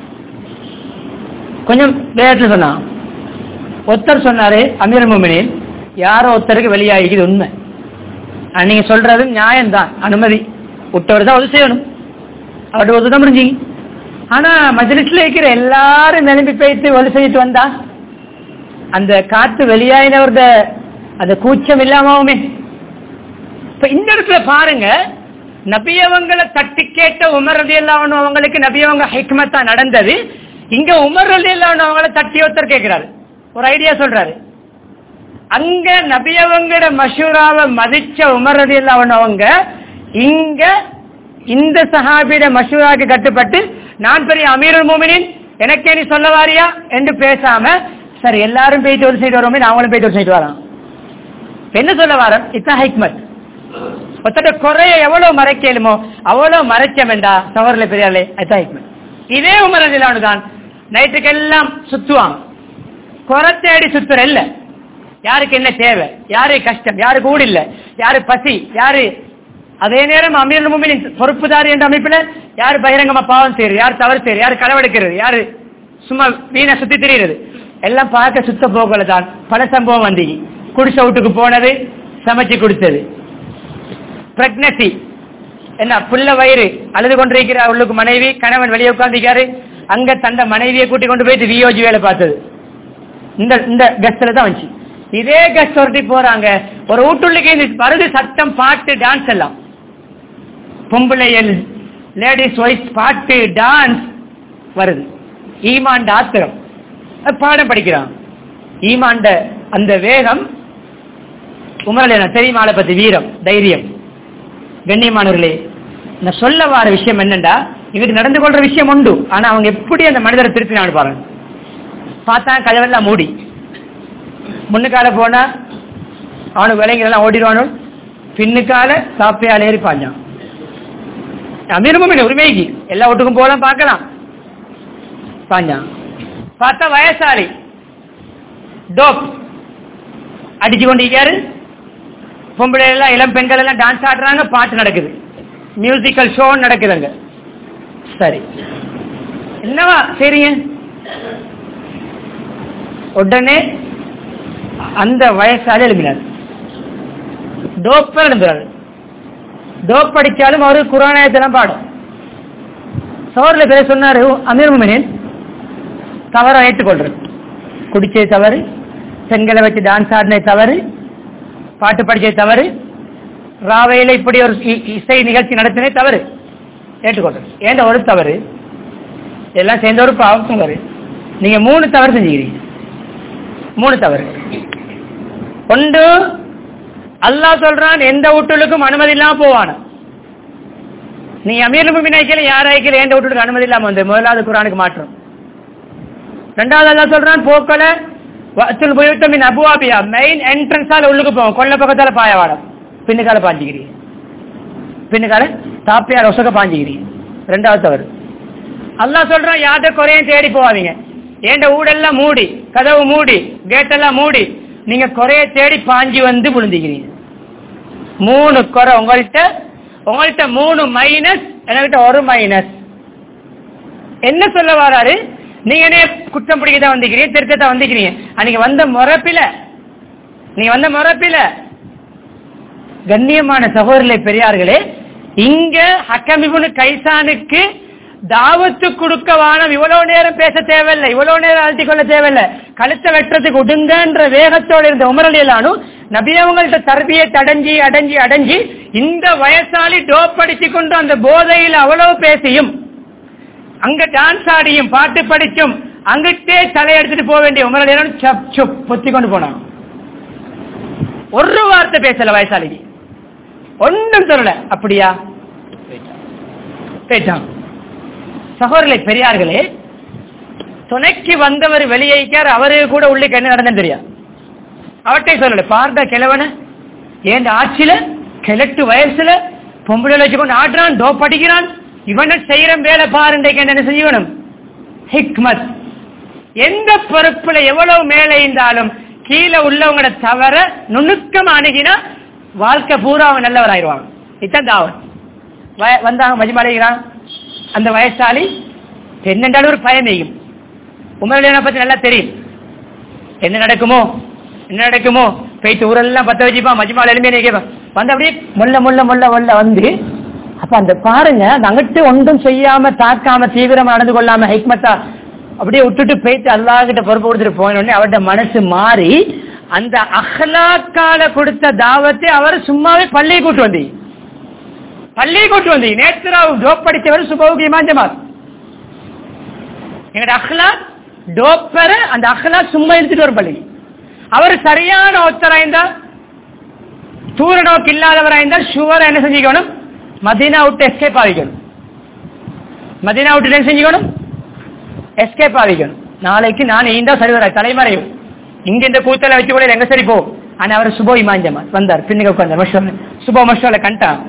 கொஞ்சம் வேகத்துல சொன்னான் ஒருத்தர் சொன்னாரு அமீர் முமினில் யாரோ ஒருத்தருக்கு வெளியாகிக்குது உண்மை ஆனா நீங்க சொல்றது நியாயம்தான் அனுமதி விட்டவர் தான் உதவி செய்யணும் அவர்கிட்ட ஒரு தான் முடிஞ்சீங்க ஆனா மஜ்லிஸ்ல இருக்கிற எல்லாரும் நிரம்பி போயிட்டு ஒலி செஞ்சுட்டு வந்தா அந்த காத்து வெளியாயினவர்த அந்த கூச்சம் இல்லாமவுமே இப்ப இந்த இடத்துல பாருங்க நபியவங்களை தட்டி கேட்ட உமர் ரதி அவங்களுக்கு நபியவங்க ஹைக்மத்தா நடந்தது இங்க உமர் ரதி அவங்களை தட்டி ஒருத்தர் கேட்கிறாரு ஒரு ஐடியா சொல்றாரு அங்க நபியவங்களோட மஷூராவை மதிச்ச உமர் ரதி அவங்க இங்க இந்த சஹாபியோட மஷூராக்கு கட்டுப்பட்டு நான் பெரிய அமீருல் மோமினின் எனக்கே நீ சொல்ல வாரியா என்று பேசாம சரி எல்லாரும் போயிட்டு ஒரு சைடு வரோமே நாங்களும் போயிட்டு ஒரு சைடு வரோம் என்ன சொல்ல வாரம் இதான் ஹைக்மத் ஒருத்தட்ட குறைய எவ்வளவு மறைக்கலுமோ அவ்வளவு மறைக்க வேண்டா சவர்ல பெரியாலே அதான் ஹைக்மத் இதே உமரதிலானு தான் நைட்டுக்கெல்லாம் சுத்துவான் குறை தேடி சுத்துற இல்ல யாருக்கு என்ன தேவை யாரு கஷ்டம் யாரு கூடு இல்ல யாரு பசி யாரு அதே நேரம் அமீர் முமினின் பொறுப்புதாரி என்ற அமைப்புல யாரு பகிரங்கமா பாவம் செய்யறது யார் தவறு செய்யறது யாரு களவெடுக்கிறது யாரு சும்மா வீணா சுத்தி திரியிறது எல்லாம் பார்க்க சுத்த போகல தான் பல சம்பவம் வந்தீங்க குடிச வீட்டுக்கு போனது சமைச்சு கொடுத்தது பிரெக்னசி என்ன புள்ள வயிறு அழுது கொண்டிருக்கிற அவளுக்கு மனைவி கணவன் வெளியே உட்கார்ந்திருக்காரு அங்க தந்த மனைவியை கூட்டி கொண்டு போயிட்டு வியோஜி வேலை பார்த்தது இந்த இந்த கஸ்ட்ல தான் வந்துச்சு இதே கஸ்ட் ஒருத்தி போறாங்க ஒரு வீட்டுள்ளுக்கு இந்த வருது சத்தம் பாட்டு டான்ஸ் எல்லாம் பொம்பளையல் லேடிஸ் வைஸ் பாட்டு டான்ஸ் வருது ஈமாண்ட ஆத்திரம் அது பாடம் படிக்கிறான் ஈமாண்ட அந்த வேகம் உமரல தெரியுமா ஆளை பத்தி வீரம் தைரியம் கண்ணியமானவர்களே நான் சொல்ல வர விஷயம் என்னண்டா இதுக்கு நடந்து கொள்ற விஷயம் உண்டு ஆனா அவங்க எப்படி அந்த மனிதரை திருப்பினான்னு பாருங்க பார்த்தா கதவெல்லாம் மூடி முன்னுக்கால போனா அவனுக்கு விலைங்களெல்லாம் ஓடிடுவானு பின்னுக்கால சாப்பியால் ஏறி பாஞ்சான் அமீரமும் உரிமைக்கு எல்லா வீட்டுக்கும் போகலாம் பார்க்கலாம் பாஞ்சான் பார்த்தா வயசாளி டோப் அடிச்சு கொண்டிருக்காரு பொம்பளை எல்லாம் இளம் பெண்கள் எல்லாம் டான்ஸ் ஆடுறாங்க பாட்டு நடக்குது மியூசிக்கல் ஷோ நடக்குதுங்க சரி என்னவா சரிங்க உடனே அந்த வயசால எழுப்பினார் டோப்பர் எழுப்புறாரு டோப் படிச்சாலும் அவரு குரானாயத்தெல்லாம் பாடும் சோர்ல பேர சொன்னாரு அமீர் முமினின் தவற ஏற்றுக்கொள்றது குடிச்சே தவறு பெண்களை வச்சு டான்ஸ் ஆடின தவறு பாட்டு படிச்சே தவறு ராவையில இப்படி ஒரு இ- இசை நிகழ்ச்சி நடத்தினே தவறு ஏற்றுக்கொள்றது ஏண்ட ஒரு தவறு எல்லாம் சேர்ந்த ஒரு பாவம் தவறு நீங்க மூணு தவறு செஞ்சுக்கிறீங்க மூணு தவறு ஒன்று அல்லாஹ் சொல்றான் எந்த வீட்டுக்கும் அனுமதி இல்லாம போவான நீ அமீர் முமினாய்க்கல யாராய்க்கல எந்த வீட்டுக்கு அனுமதி இல்லாம வந்து முதலாவது குரானுக்கு மாற்றம் ரெண்டாவது அல்லாஹ் சொல்றான் போக்கல வச்சுல் புயுத்தமின் அபுவாபியா மெயின் என்ட்ரன்ஸால உள்ளுக்கு போவோம் கொல்ல பக்கத்தால பாயவாடம் பின்னுக்கால பாஞ்சிக்கிறீங்க பின்னுக்கால தாப்பியார் ஒசக பாஞ்சிக்கிறீங்க ரெண்டாவது தவறு அல்லாஹ் சொல்றான் யார்கிட்ட குறையும் தேடி போவாதீங்க ஏண்ட ஊடெல்லாம் மூடி கதவு மூடி கேட்டெல்லாம் மூடி நீங்க குறைய தேடி பாஞ்சி வந்து விழுந்துக்கிறீங்க மூணு குறை உங்கள்கிட்ட உங்கள்கிட்ட மூணு மைனஸ் என்கிட்ட ஒரு மைனஸ் என்ன சொல்ல வராரு நீங்க என்ன குற்றம் பிடிக்க தான் வந்திருக்கிறீங்க திருத்தத்தான் வந்திருக்கிறீங்க அன்னைக்கு வந்த முறப்பில நீங்க வந்த முறப்பில கண்ணியமான சகோதரர்களே பெரியார்களே இங்க ஹக்கமிபுனு கைசானுக்கு தாவத்து கொடுக்க வானம் இவ்வளவு நேரம் பேச தேவையில்லை இவ்வளவு நேரம் அழுத்தி கொள்ள தேவையில்லை கழுத்தை வெட்டுறதுக்கு உடுங்கன்ற வேகத்தோட இருந்த உமரலியலானும் நபியவங்கள்ட்ட தரபியை அடைஞ்சி அடைஞ்சி அடைஞ்சி இந்த வயசாலி டோப் அடிச்சு கொண்டு அந்த போதையில் அவ்வளவு பேசியும் அங்க டான்ஸ் ஆடியும் பாட்டு படிச்சும் அங்கிட்டே தலையெடுத்துட்டு போக வேண்டிய உமரலியலானும் சப் சுப் பொத்தி கொண்டு போனான் ஒரு வார்த்தை பேசல வயசாலிக்கு ஒன்றும் சொல்லல அப்படியா போயிட்டான் சகோதரர்களை பெரியார்களே துணைக்கு வந்தவர் வெளியேக்கார் அவரு கூட உள்ளுக்கு என்ன நடந்தது தெரியாது அவட்டே சொல்லல பார்த்த கிழவன ஏன் ஆட்சியில கிழட்டு வயசுல பொம்பளை வச்சுக்கொண்டு ஆடுறான் டோ படிக்கிறான் இவனை செய்யற வேலை பாருண்டைக்கு என்ன செய்யணும் ஹிக்மத் எந்த பொறுப்புல எவ்வளவு மேலே இருந்தாலும் கீழே உள்ளவங்கள தவிர நுணுக்கம் அணுகினா வாழ்க்கை பூரா அவன் நல்லவர் ஆயிடுவாங்க இதான் தாவன் வ- வந்தாங்க மஜிமலைகிறான் அந்த வயசாளி என்னென்றாலும் ஒரு பயமேயும் உமரலியனை பத்தி நல்லா தெரியும் என்ன நடக்குமோ என்ன நடக்குமோ போயிட்டு ஊரெல்லாம் பத்த வச்சுப்பான் மஜிமால எலுமே கேட்பான் வந்து அப்படியே முள்ள முள்ள முள்ள முள்ள வந்து அப்ப அந்த பாருங்க அந்த அங்கிட்டு ஒன்றும் செய்யாம தாக்காம தீவிரமா நடந்து கொள்ளாம ஹைக்மத்தா அப்படியே விட்டுட்டு போயிட்டு அல்லாஹ் கிட்ட பொறுப்பு கொடுத்துட்டு போன உடனே அவருடைய மனசு மாறி அந்த அஹ்லாக்கால கொடுத்த தாவத்தை அவர் சும்மாவே பள்ளியை கூட்டு வந்தீங்க பள்ளியை கூட்டு வந்தீங்க நேற்று ராவு ஜோப் படித்தவர் சுபவுக்கு இமாஞ்சமார் எங்கட அஹ்லா டோப்பர அந்த அஹ்லா சும்மா எடுத்துட்டு வரும் பள்ளி அவர் சரியான ஒத்தராய்ந்தா தூர நோக்கு இல்லாதவராய்ந்தா ஷுவர் என்ன செஞ்சுக்கணும் மதீனா விட்டு எஸ்கேப் ஆகிக்கணும் மதீனா விட்டு என்ன செஞ்சுக்கணும் எஸ்கேப் ஆகிக்கணும் நாளைக்கு நான் ஈந்தா சரிவராய் தலைமறையும் இங்க இந்த கூத்தல வச்சு கூட எங்க சரி போ ஆனா அவர் சுபோ இமாஞ்சமா வந்தார் பின்னுக்கு உட்கார்ந்தார் மஷோல சுபோ மஷோல கண்டான்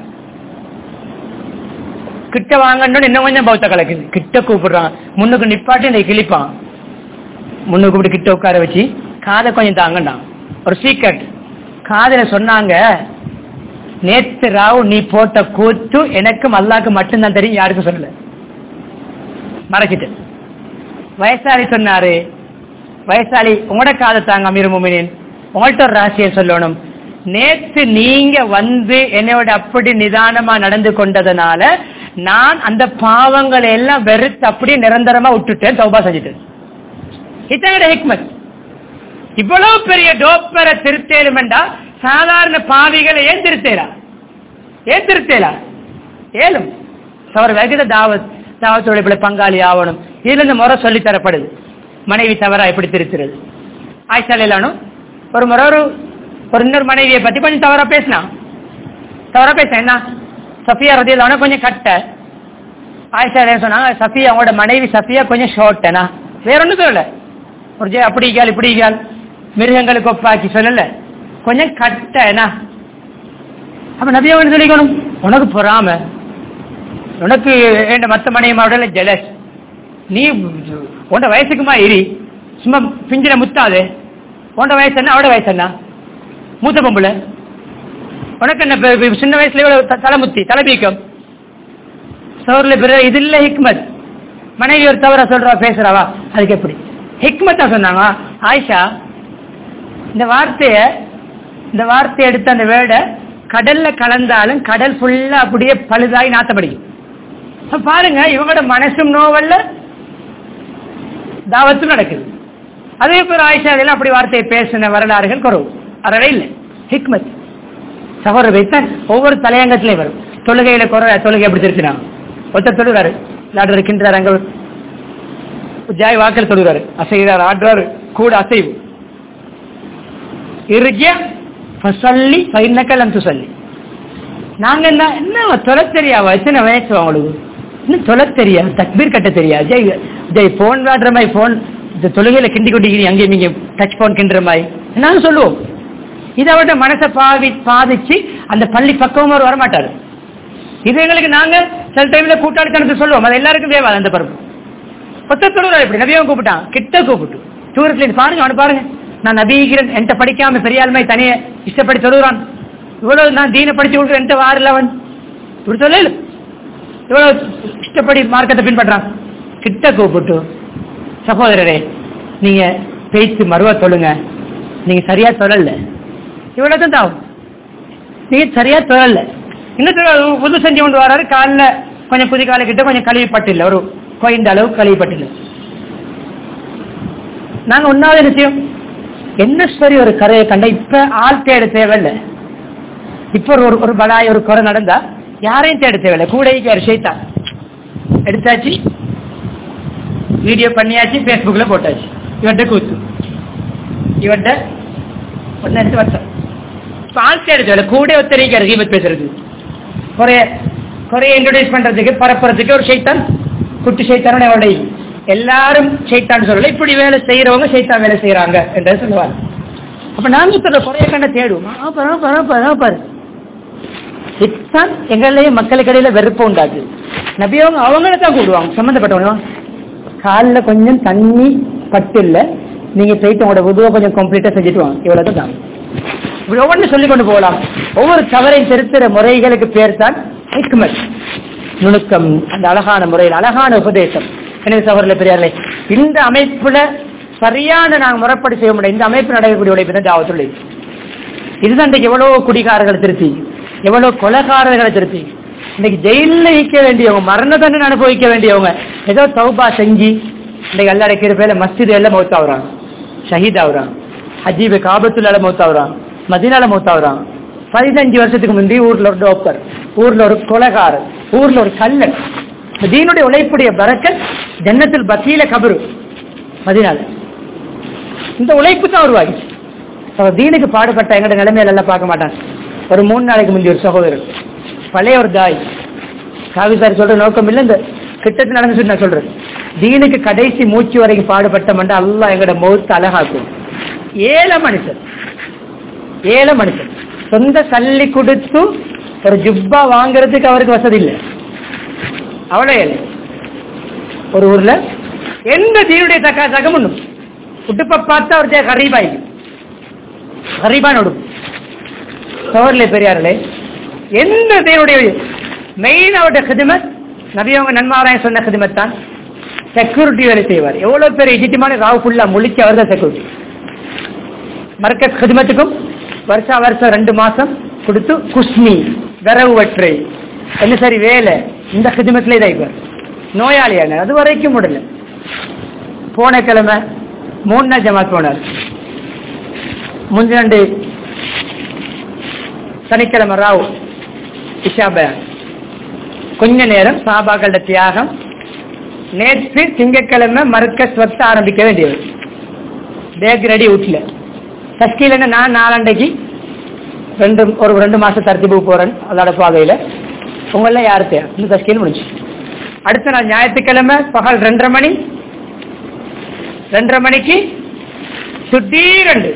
கிட்ட வாங்கன்னு இன்னும் கொஞ்சம் பௌத்த கலக்குது கிட்ட கூப்பிடுறான் முன்னுக்கு நிப்பாட்டி இந்த கிழிப்பான் முன்னுக்கு கூப்பிட்டு கிட்ட உட்கார வச்சு காதை கொஞ்சம் தாங்கண்டான் ஒரு சீக்கிரட் காதுல சொன்னாங்க நேத்து ராவு நீ போட்ட கூத்து எனக்கும் அல்லாக்கு மட்டும்தான் தெரியும் யாருக்கும் சொல்லல மறைச்சிட்டு வயசாளி சொன்னாரு வயசாளி உங்களோட காதை தாங்க அமீர் முமினின் உங்கள்ட்ட ஒரு ராசியை சொல்லணும் நேத்து நீங்க வந்து என்னோட அப்படி நிதானமா நடந்து கொண்டதுனால நான் அந்த பாவங்களை எல்லாம் வெறுத்து அப்படியே நிரந்தரமா விட்டுட்டேன் தௌபா செஞ்சுட்டேன் இத்தனை ஹிக்மத் இவ்வளவு பெரிய டோப்பரை திருத்தேலுமெண்டா சாதாரண பாவிகளை ஏன் திருத்தேலா ஏன் திருத்தேலா ஏலும் அவர் வெகுத தாவத் தாவத்தோட இப்படி பங்காளி ஆகணும் இதுல இந்த முறை சொல்லி தரப்படுது மனைவி தவறா எப்படி திருத்துறது ஆய்ச்சாலும் ஒரு முறை ஒரு ஒரு இன்னொரு மனைவியை பத்தி கொஞ்சம் தவறா பேசினான் தவறா பேசினேன் என்ன சஃபியா ரதியிலான கொஞ்சம் கட்ட ஆயிஷா சொன்னாங்க சஃபியா அவங்களோட மனைவி சஃபியா கொஞ்சம் ஷார்ட்டனா வேற ஒண்ணும் சொல்லல ஒரு ஜெய் அப்படி கேள் இப்படி கேள் மிருகங்களுக்கு ஒப்பாக்கி சொல்லல கொஞ்சம் கட்ட என்ன அப்ப நபியா ஒன்று சொல்லிக்கணும் உனக்கு பொறாம உனக்கு என் மத்த மனைவிமாவோட ஜெலஸ் நீ உன்ட வயசுக்குமா இரி சும்மா பிஞ்சில முத்தாது உன்ட வயசு என்ன அவட வயசு என்ன மூத்த பொம்பளை உனக்கு என்ன இப்ப- இப்ப சின்ன வயசுல இவ்வளவு த- தலைமுத்தி தலைபீக்கம் சோர்ல பிற இது இல்ல ஹிக்மத் மனைவி ஒரு தவற சொல்றா பேசுறவா அதுக்கு எப்படி ஹிக்மத்தா சொன்னாங்க ஆயிஷா இந்த வார்த்தைய இந்த வார்த்தையை எடுத்த அந்த வேர்டை கடல்ல கலந்தாலும் கடல் ஃபுல்லா அப்படியே பழுதாகி நாத்தப்படிக்கும் அப்ப பாருங்க இவங்களோட மனசும் நோவல்ல தாவத்தும் நடக்குது அதே போல ஆயிஷா இதெல்லாம் அப்படி வார்த்தையை பேசின வரலாறுகள் குறவு அறவே இல்லை ஹிக்மத் சகோதரர் வைத்தான் ஒவ்வொரு தலையங்கத்திலையும் வரும் தொழுகையில குறை தொழுகை எப்படி திருத்தினான் ஒருத்தர் தொழுகிறாரு லாடர் இருக்கின்றார் அங்க ஜாய் வாக்கல் தொழுகிறாரு அசைகிறார் ஆடுறாரு கூட அசைவு இருஜ ஃபசல்லி ஃபைனக்கலம் துசல்லி நாங்க என்ன என்ன தொலை தெரியாவா எத்தனை வயசு அவங்களுக்கு இன்னும் தொலை தெரியா தக்பீர் கட்ட தெரியா ஜெய் ஜெய் போன் விளாடுற மாதிரி போன் இந்த தொழுகையில கிண்டி கொண்டிக்கிறீ அங்கேயும் நீங்க டச் போன் கிண்டுற மாதிரி நாங்க சொல்லுவோம் இதை விட மனசை பாவி பாதிச்சு அந்த பள்ளி பக்கமும் அவர் வரமாட்டாரு இது எங்களுக்கு நாங்க சில டைம்ல கூட்டாளி கணக்கு சொல்லுவோம் அது எல்லாருக்கும் தேவை அந்த பருப்பு ஒத்த தொழுகிறார் இப்படி நபியும் கூப்பிட்டான் கிட்ட கூப்பிட்டு தூரத்துல பாருங்க அவனை பாருங்க நான் நபிகிறேன் என்கிட்ட படிக்காம பெரிய ஆளுமை தனிய இஷ்டப்படி தொழுகிறான் இவ்வளவு நான் தீன படிச்சு கொடுக்குறேன் என்கிட்ட வாரில் அவன் இப்படி சொல்லல இவ்வளவு இஷ்டப்படி மார்க்கத்தை பின்பற்றான் கிட்ட கூப்பிட்டு சகோதரரே நீங்க பேச்சு மறுவா சொல்லுங்க நீங்க சரியா சொல்லல இவ்வளவு தான் தாவும் நீங்க சரியா சொல்லல இன்னும் புது செஞ்சு கொண்டு வராரு காலில் கொஞ்சம் புது கால கிட்ட கொஞ்சம் கழுவிப்பட்டில்லை ஒரு கோயிந்த அளவு கழுவிப்பட்டில்லை நாங்க ஒன்னாவது என்ன செய்யும் என்ன சரி ஒரு கரையை கண்ட இப்ப ஆள் தேட தேவையில்லை இப்ப ஒரு ஒரு பலாய் ஒரு குறை நடந்தா யாரையும் தேட தேவையில்லை கூடைக்கு ஒரு ஷைத்தான் எடுத்தாச்சு வீடியோ பண்ணியாச்சு பேஸ்புக்ல போட்டாச்சு இவன்ட்ட கூத்து இவன்ட்ட ஒன்னு எடுத்து வச்சோம் இப்ப ஆள் தேட தேவையில்லை கூட ஒத்தரிக்காரு கீமத் பேசுறது குறைய குறைய இன்ட்ரோடியூஸ் பண்றதுக்கு பரப்புறதுக்கு ஒரு ஷைத்தான் குட்டி ஷைத்தான அவருடைய எல்லாரும் சைத்தான் சொல்லல இப்படி வேலை செய்யறவங்க சைத்தான் வேலை செய்யறாங்க என்று சொல்லுவாங்க அப்ப நாங்க சொல்ற குறைய கண்ட தேடுவோம் ஆ, பாரு, பாரு, பாரு, பாரு. இதுதான் எங்களையே மக்களுக்கு இடையில வெறுப்பு உண்டாது நபியவங்க அவங்கள தான் கூடுவாங்க சம்பந்தப்பட்டவங்க காலில் கொஞ்சம் தண்ணி பட்டு இல்ல நீங்க போயிட்டு உங்களோட உதவ கொஞ்சம் கம்ப்ளீட்டா செஞ்சுட்டு வாங்க இவ்வளவு தான் இப்படி ஒவ்வொன்று சொல்லிக் கொண்டு போகலாம் ஒவ்வொரு தவறையும் திருத்துற முறைகளுக்கு பேர் தான் ஹிக்மத் நுணுக்கம் அந்த அழகான முறையில் அழகான உபதேசம் எனவே சகோதரர்களே பெரியார்களே இந்த அமைப்புல சரியான நாங்கள் முறைப்படி செய்ய முடியும் இந்த அமைப்பு நடக்கக்கூடிய உழைப்பு தான் தாவத்துள்ளது இதுதான் இன்றைக்கு எவ்வளவு குடிகாரர்களை திருத்தி எவ்வளவு கொலைகாரர்களை திருத்தி இன்னைக்கு ஜெயில வைக்க வேண்டியவங்க மரண தண்டனை அனுபவிக்க வேண்டியவங்க ஏதோ தௌபா செஞ்சு இன்னைக்கு எல்லா அடைக்கிற பேர்ல மஸ்ஜித் எல்லாம் மௌத்தாவுறாங்க ஷஹீத் ஆகுறாங்க அஜீபு காபத்துள்ளால மௌத்தாவுறாங்க மதினால மௌத்தாவுறாங்க பதினஞ்சு வருஷத்துக்கு முந்தி ஊர்ல ஒரு டாக்டர் ஊர்ல ஒரு கொலைகாரர் ஊர்ல ஒரு கல்லன் இந்த தீனுடைய உழைப்புடைய பறக்கத் ஜன்னத்தில் பத்தியில கபரு மதினால இந்த உழைப்பு தான் உருவாகிச்சு அவர் தீனுக்கு பாடுபட்ட எங்கட நிலைமையில எல்லாம் பார்க்க மாட்டாங்க ஒரு மூணு நாளைக்கு முந்தி ஒரு சகோதரர் பழைய ஒரு தாய் காவி சார் சொல்ற நோக்கம் இல்லை இந்த கிட்டத்து நடந்து நான் சொல்றேன் தீனுக்கு கடைசி மூச்சு வரைக்கும் பாடுபட்ட மண்டா அல்லாஹ் எங்கட மௌத்து அழகாக்கும் ஏழை மனுஷன் ஏழை மனுஷன் சொந்த சல்லி கொடுத்து ஒரு ஜுப்பா வாங்குறதுக்கு அவருக்கு வசதி இல்லை அவ்வளோ ஏழை ஒரு ஊர்ல எந்த தீனுடைய தக்கா தகமுன்னும் உடுப்ப பார்த்தா ஒரு கரீபாய் கரீபான் உடுப்பு சோர்லே பெரியார்களே எந்த தேவனுடைய மெயின் அவருடைய கிதிமத் நபியவங்க நன்மாராயன் சொன்ன கிதிமத் தான் செக்யூரிட்டி வேலை செய்வார் எவ்வளவு பேர் இஜிட்டிமான ராவ் ஃபுல்லா முழிச்சு அவர் தான் செக்யூரிட்டி மர்க்கஸ் கிதிமத்துக்கும் வருஷா வருஷம் ரெண்டு மாசம் கொடுத்து குஸ்மி விரவு வற்றை என்ன சரி வேலை இந்த கிதிமத்திலே தான் இருப்பார் நோயாளியான அது வரைக்கும் முடியல போன கிழமை மூணு நாள் ஜமாத் போனார் முந்தினண்டு சனிக்கிழமை ராவ் இஷா பயான் கொஞ்ச நேரம் சாபாக்கள தியாகம் நேற்று திங்கட்கிழமை மறுக்க சொத்த ஆரம்பிக்க வேண்டியது பேக் ரெடி வீட்டுல தஸ்கீல நான் நாலண்டைக்கு ரெண்டு ஒரு ரெண்டு மாசம் தரத்திப்பு போறேன் அதோட பாதையில உங்கள யாரு தேவை இந்த தஸ்கீல் முடிஞ்சு அடுத்த நாள் ஞாயிற்றுக்கிழமை பகல் ரெண்டரை மணி ரெண்டரை மணிக்கு சுட்டீரண்டு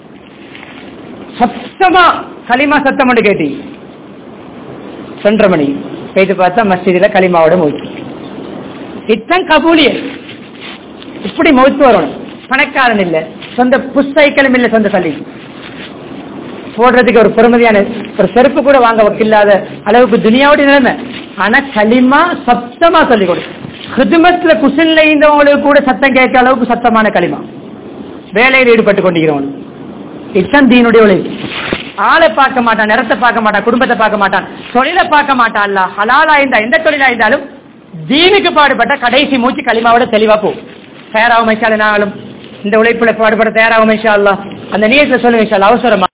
சத்தமா களிமா சத்தம் மட்டும் கேட்டி ரெண்டரை மணி போயிட்டு பார்த்தா மஸ்ஜிதில களிமாவோட மௌத்து இத்தன் கபூலியல் இப்படி மௌத்து வரணும் பணக்காரன் இல்ல சொந்த புஸ்தைக்களும் இல்ல சொந்த சல்லி போடுறதுக்கு ஒரு பெருமதியான ஒரு செருப்பு கூட வாங்க இல்லாத அளவுக்கு துனியாவுடைய நிலைமை ஆனா களிமா சத்தமா சொல்லிக் கொடு ஹிதுமத்துல குசின்ல இருந்தவங்களுக்கு கூட சத்தம் கேட்க அளவுக்கு சத்தமான களிமா வேலையில் ஈடுபட்டு கொண்டிருக்கிறவன் இச்சன் தீனுடைய உழைப்பு ஆளை பார்க்க மாட்டான் நிறத்தை பார்க்க மாட்டான் குடும்பத்தை பார்க்க மாட்டான் தொழிலை பார்க்க மாட்டான் அல்ல ஹலாலா இருந்தா எந்த தொழிலா இருந்தாலும் தீனுக்கு பாடுபட்ட கடைசி மூச்சு களிமாவோட தெளிவா போ தயாராகும் மைஷாலும் இந்த உழைப்புல பாடுபட தயாராகும் மைஷா அல்லா அந்த நீயத்துல சொல்லுங்க அவசரமா